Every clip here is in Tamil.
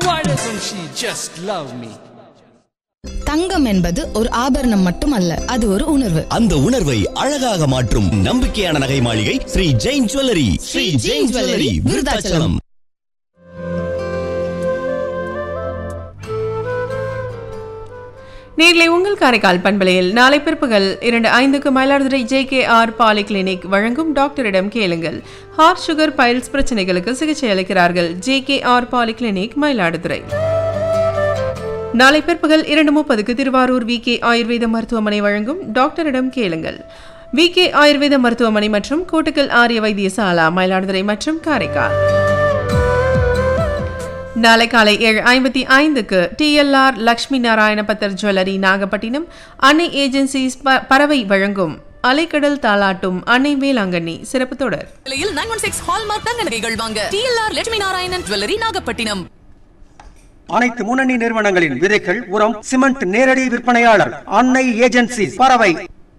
Why doesn't she just love me? தங்கம் என்பது ஒரு ஆபரணம் மட்டுமல்ல அது ஒரு உணர்வு அந்த உணர்வை அழகாக மாற்றும் நம்பிக்கையான நகை மாளிகை ஸ்ரீ ஜெயின் ஜுவல்லரி ஸ்ரீ ஜெயின் ஜுவல்லரி விருதாச்சலம் நேர்களை உங்கள் காரைக்கால் பண்பலையில் நாளை பிற்பகல் இரண்டு ஐந்துக்கு Mayiladuthurai J K R poly clinic வழங்கும் டாக்டரிடம் கேளுங்கள் ஹார்ட் சுகர் பைல்ஸ் பிரச்சனைகளுக்கு சிகிச்சை அளிக்கிறார்கள் J K R poly clinic Mayiladuthurai நாளை பிற்பகல் இரண்டு முப்பதுக்கு திருவாரூர் வி கே ஆயுர்வேத மருத்துவமனை வழங்கும் டாக்டரிடம் கேளுங்கள் வி கே ஆயுர்வேத மருத்துவமனை மற்றும் கோட்டுக்கல் ஆரிய வைத்தியசாலா மயிலாடுதுறை மற்றும் காரைக்கால் நாளை காலை ஏழு ஐம்பத்தி ஐந்துக்கு டிஎல்ஆர் லக்ஷ்மி நாராயண பத்தர் ஜுவல்லரி நாகப்பட்டினம் அன்னை ஏஜென்சிஸ் ப- பறவை வழங்கும் அலைக்கடல் தாளாட்டும் அன்னை வேளாங்கண்ணி சிறப்பு தொடர் விலையில் நைன் ஒன் சிக்ஸ் ஹால்மார்க் தங்க நகைகள் வாங்க டிஎல்ஆர் லட்சுமி நாராயணன் ஜுவல்லரி நாகப்பட்டினம் அனைத்து முன்னணி நிறுவனங்களின் விதைகள் உரம் சிமெண்ட் நேரடி விற்பனையாளர் அன்னை ஏஜென்சி பறவை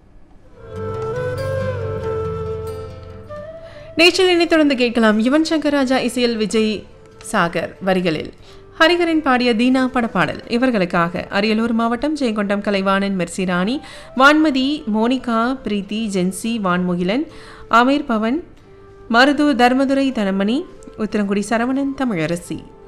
நேற்றினை தொடர்ந்து கேட்கலாம் யுவன் சங்கர் ராஜா இசையில் விஜய் சாகர் வரிகளில் ஹரிகரன் பாடிய தீனா படப்பாடல் இவர்களுக்காக அரியலூர் மாவட்டம் ஜெயங்கொண்டம் கலைவாணன் மெர்சி ராணி வான்மதி மோனிகா பிரீத்தி ஜென்சி வான்முகிலன் அமீர் பவன் மருது தர்மதுரை தனமணி உத்திரங்குடி சரவணன் தமிழரசி